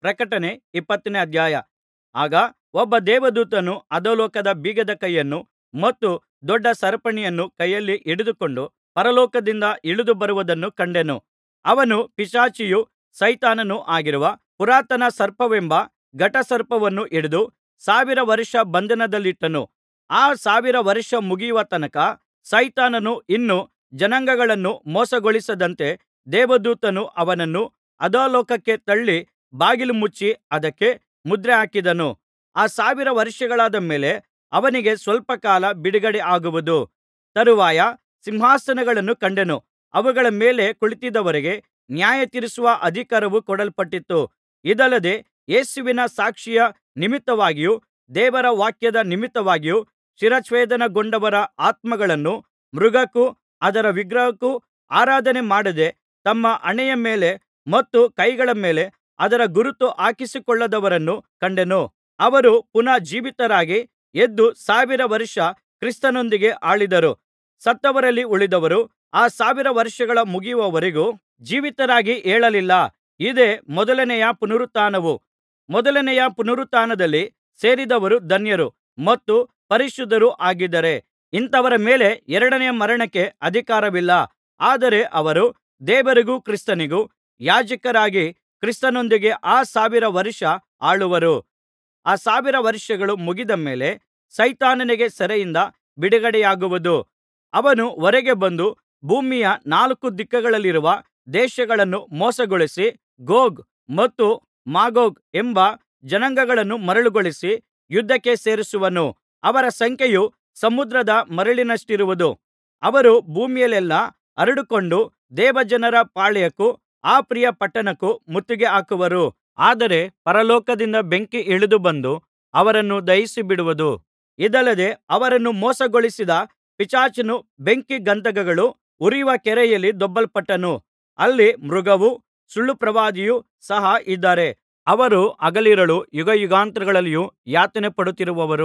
ಪ್ರಕಟಣೆ ಇಪ್ಪತ್ತನೇ ಅಧ್ಯಾಯ ಆಗ ಒಬ್ಬ ದೇವದೂತನು ಅಧೋಲೋಕದ ಬೀಗದ ಕೈಯನ್ನೂ ಮತ್ತು ದೊಡ್ಡ ಸರಪಣಿಯನ್ನು ಕೈಯಲ್ಲಿ ಹಿಡಿದುಕೊಂಡು ಪರಲೋಕದಿಂದ ಇಳಿದು ಬರುವುದನ್ನು ಕಂಡೆನು ಅವನು ಪಿಶಾಚಿಯೂ ಸೈತಾನನೂ ಆಗಿರುವ ಪುರಾತನ ಸರ್ಪವೆಂಬ ಘಟಸರ್ಪವನ್ನು ಹಿಡಿದು ಸಾವಿರ ವರ್ಷ ಬಂಧನದಲ್ಲಿಟ್ಟನು ಆ ಸಾವಿರ ವರ್ಷ ಮುಗಿಯುವ ತನಕ ಸೈತಾನನು ಇನ್ನು ಜನಾಂಗಗಳನ್ನು ಮೋಸಗೊಳಿಸದಂತೆ ದೇವದೂತನು ಅವನನ್ನು ಅಧೋಲೋಕಕ್ಕೆ ತಳ್ಳಿ ಬಾಗಿಲು ಮುಚ್ಚಿ ಅದಕ್ಕೆ ಮುದ್ರೆ ಹಾಕಿದನು ಆ ಸಾವಿರ ವರ್ಷಗಳಾದ ಮೇಲೆ ಅವನಿಗೆ ಸ್ವಲ್ಪ ಕಾಲ ಬಿಡುಗಡೆ ಆಗುವುದು ತರುವಾಯ ಸಿಂಹಾಸನಗಳನ್ನು ಕಂಡೆನು ಅವುಗಳ ಮೇಲೆ ಕುಳಿತಿದ್ದವರಿಗೆ ನ್ಯಾಯತೀರಿಸುವ ಅಧಿಕಾರವು ಕೊಡಲ್ಪಟ್ಟಿತು ಇದಲ್ಲದೆ ಯೇಸುವಿನ ಸಾಕ್ಷಿಯ ನಿಮಿತ್ತವಾಗಿಯೂ ದೇವರ ವಾಕ್ಯದ ನಿಮಿತ್ತವಾಗಿಯೂ ಶಿರಚ್ಛೇದನಗೊಂಡವರ ಆತ್ಮಗಳನ್ನು ಮೃಗಕ್ಕೂ ಅದರ ವಿಗ್ರಹಕ್ಕೂ ಆರಾಧನೆ ಮಾಡದೆ ತಮ್ಮ ಹಣೆಯ ಮೇಲೆ ಮತ್ತು ಕೈಗಳ ಮೇಲೆ ಅದರ ಗುರುತು ಹಾಕಿಸಿಕೊಳ್ಳದವರನ್ನು ಕಂಡೆನು ಅವರು ಪುನಃ ಜೀವಿತರಾಗಿ ಎದ್ದು ಸಾವಿರ ವರ್ಷ ಕ್ರಿಸ್ತನೊಂದಿಗೆ ಆಳಿದರು ಸತ್ತವರಲ್ಲಿ ಉಳಿದವರು ಆ ಸಾವಿರ ವರ್ಷಗಳು ಮುಗಿಯುವವರೆಗೂ ಜೀವಿತರಾಗಿ ಏಳಲಿಲ್ಲ ಇದೇ ಮೊದಲನೆಯ ಪುನರುತ್ಥಾನವು ಮೊದಲನೆಯ ಪುನರುತ್ಥಾನದಲ್ಲಿ ಸೇರಿದವರು ಧನ್ಯರು ಮತ್ತು ಪರಿಶುದ್ಧರೂ ಆಗಿದ್ದಾರೆ ಇಂಥವರ ಮೇಲೆ ಎರಡನೆಯ ಮರಣಕ್ಕೆ ಅಧಿಕಾರವಿಲ್ಲ ಆದರೆ ಅವರು ದೇವರಿಗೂ ಕ್ರಿಸ್ತನಿಗೂ ಯಾಜಕರಾಗಿ ಕ್ರಿಸ್ತನೊಂದಿಗೆ ಆ ಸಾವಿರ ವರ್ಷ ಆಳುವರು ಆ ಸಾವಿರ ವರ್ಷಗಳು ಮುಗಿದ ಮೇಲೆ ಸೈತಾನನಿಗೆ ಸೆರೆಯಿಂದ ಬಿಡುಗಡೆಯಾಗುವುದು ಅವನು ಹೊರಗೆ ಬಂದು ಭೂಮಿಯ ನಾಲ್ಕು ದಿಕ್ಕುಗಳಲ್ಲಿರುವ ದೇಶಗಳನ್ನು ಮೋಸಗೊಳಿಸಿ ಗೋಗ್ ಮತ್ತು ಮಾಗೋಗ್ ಎಂಬ ಜನಾಂಗಗಳನ್ನು ಮರಳುಗೊಳಿಸಿ ಯುದ್ಧಕ್ಕೆ ಸೇರಿಸುವನು ಅವರ ಸಂಖ್ಯೆಯು ಸಮುದ್ರದ ಮರಳಿನಷ್ಟಿರುವುದು ಅವರು ಭೂಮಿಯಲ್ಲೆಲ್ಲಾ ಹರಡಿಕೊಂಡು ದೇವಜನರ ಪಾಳೆಯಕ್ಕೂ ಆ ಪ್ರಿಯ ಪಟ್ಟಣಕ್ಕೂ ಮುತ್ತಿಗೆ ಹಾಕುವರು ಆದರೆ ಪರಲೋಕದಿಂದ ಬೆಂಕಿ ಇಳಿದು ಬಂದು ಅವರನ್ನು ದಹಿಸಿಬಿಡುವುದು ಇದಲ್ಲದೆ ಅವರನ್ನು ಮೋಸಗೊಳಿಸಿದ ಪಿಶಾಚನು ಬೆಂಕಿ ಗಂಧಕಗಳು ಉರಿಯುವ ಕೆರೆಯಲ್ಲಿ ದೊಬ್ಬಲ್ಪಟ್ಟನು ಅಲ್ಲಿ ಮೃಗವೂ ಸುಳ್ಳುಪ್ರವಾದಿಯೂ ಸಹ ಇದ್ದಾರೆ ಅವರು ಹಗಲಿರುಳು ಯುಗಯುಗಾಂತರಗಳಲ್ಲಿಯೂ ಯಾತನೆ ಪಡುತ್ತಿರುವರು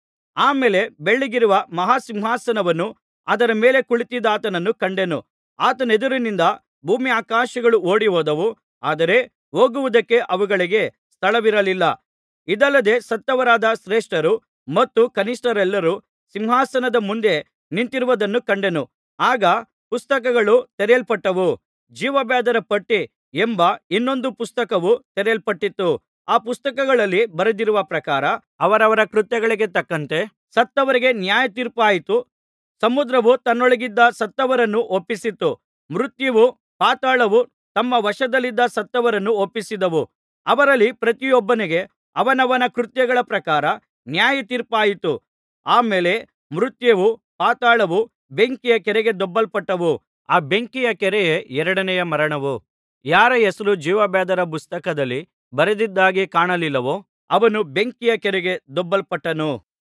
ಆ ಮೇಲೆ ಬೆಳ್ಳಗಿರುವ ಮಹಾಸಿಂಹಾಸನವನ್ನೂ ಅದರ ಮೇಲೆ ಕುಳಿತಿದ್ದಾತನನ್ನೂ ಕಂಡೆನು ಆತನೆದುರಿನಿಂದ ಭೂಮ್ಯಾಕಾಶಗಳು ಓಡಿಹೋದವು ಆದರೆ ಹೋಗುವುದಕ್ಕೆ ಅವುಗಳಿಗೆ ಸ್ಥಳವಿರಲಿಲ್ಲ ಇದಲ್ಲದೆ ಸತ್ತವರಾದ ಶ್ರೇಷ್ಠರು ಮತ್ತು ಕನಿಷ್ಠರೆಲ್ಲರೂ ಸಿಂಹಾಸನದ ಮುಂದೆ ನಿಂತಿರುವುದನ್ನು ಕಂಡೆನು ಆಗ ಪುಸ್ತಕಗಳು ತೆರೆಯಲ್ಪಟ್ಟವು ಜೀವಬಾಧ್ಯರ ಪಟ್ಟಿ ಎಂಬ ಇನ್ನೊಂದು ಪುಸ್ತಕವು ತೆರೆಯಲ್ಪಟ್ಟಿತು ಆ ಪುಸ್ತಕಗಳಲ್ಲಿ ಬರೆದಿರುವ ಪ್ರಕಾರ ಅವರವರ ಕೃತ್ಯಗಳಿಗೆ ತಕ್ಕಂತೆ ಸತ್ತವರಿಗೆ ನ್ಯಾಯತೀರ್ಪಾಯಿತು ಸಮುದ್ರವು ತನ್ನೊಳಗಿದ್ದ ಸತ್ತವರನ್ನು ಒಪ್ಪಿಸಿತು ಮೃತ್ಯುವೂ ಪಾತಾಳವೂ ತಮ್ಮ ವಶದಲ್ಲಿದ್ದ ಸತ್ತವರನ್ನು ಒಪ್ಪಿಸಿದವು ಅವರಲ್ಲಿ ಪ್ರತಿಯೊಬ್ಬನಿಗೆ ಅವನವನ ಕೃತ್ಯಗಳ ಪ್ರಕಾರ ನ್ಯಾಯತೀರ್ಪಾಯಿತು ಆ ಮೇಲೆ ಮೃತ್ಯುವೂ ಪಾತಾಳವೂ ಬೆಂಕಿಯ ಕೆರೆಗೆ ದೊಬ್ಬಲ್ಪಟ್ಟವು ಆ ಬೆಂಕಿಯ ಕೆರೆಯೇ ಎರಡನೆಯ ಮರಣವು ಯಾರ ಹೆಸರು ಜೀವಬಾಧ್ಯರ ಪುಸ್ತಕದಲ್ಲಿ ಬರೆದಿದ್ದಾಗಿ ಕಾಣಲಿಲ್ಲವೋ ಅವನು ಬೆಂಕಿಯ ಕೆರೆಗೆ ದೊಬ್ಬಲ್ಪಟ್ಟನು